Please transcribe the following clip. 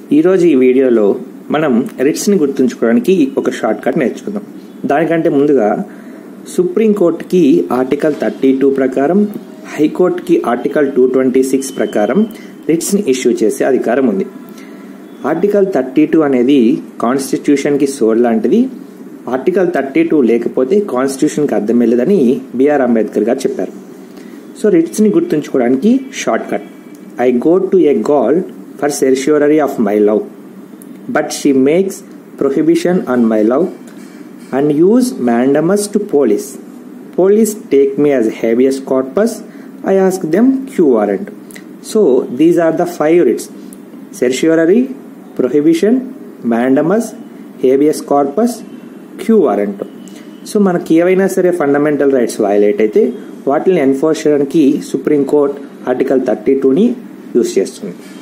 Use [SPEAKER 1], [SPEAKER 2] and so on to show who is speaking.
[SPEAKER 1] ఈరోజు ఈ వీడియోలో మనం రిట్స్ని గుర్తుంచుకోవడానికి ఒక షార్ట్ కట్ నేర్చుకుందాం దానికంటే ముందుగా సుప్రీంకోర్టుకి ఆర్టికల్ థర్టీ టూ ప్రకారం హైకోర్టుకి ఆర్టికల్ టూ ట్వంటీ సిక్స్ ప్రకారం రిట్స్ని ఇష్యూ చేసే అధికారం ఉంది ఆర్టికల్ థర్టీ టూ అనేది కాన్స్టిట్యూషన్కి సోడ్ లాంటిది ఆర్టికల్ థర్టీ టూ లేకపోతే కాన్స్టిట్యూషన్కి అర్థం వెళ్ళదని బిఆర్ అంబేద్కర్ గారు చెప్పారు సో రిట్స్ని గుర్తుంచుకోవడానికి short cut I go to a gal for certiorari of my love but she makes prohibition on my love and use mandamus to police police take me as habeas corpus I ask them quo warrant so these are the five writs certiorari prohibition mandamus habeas corpus quo warrant so మనకి ఏవైనా సరే fundamental rights violate అయితే వాటిని enforce చేయడానికి Supreme Court article thirty టూని use చేస్తుంది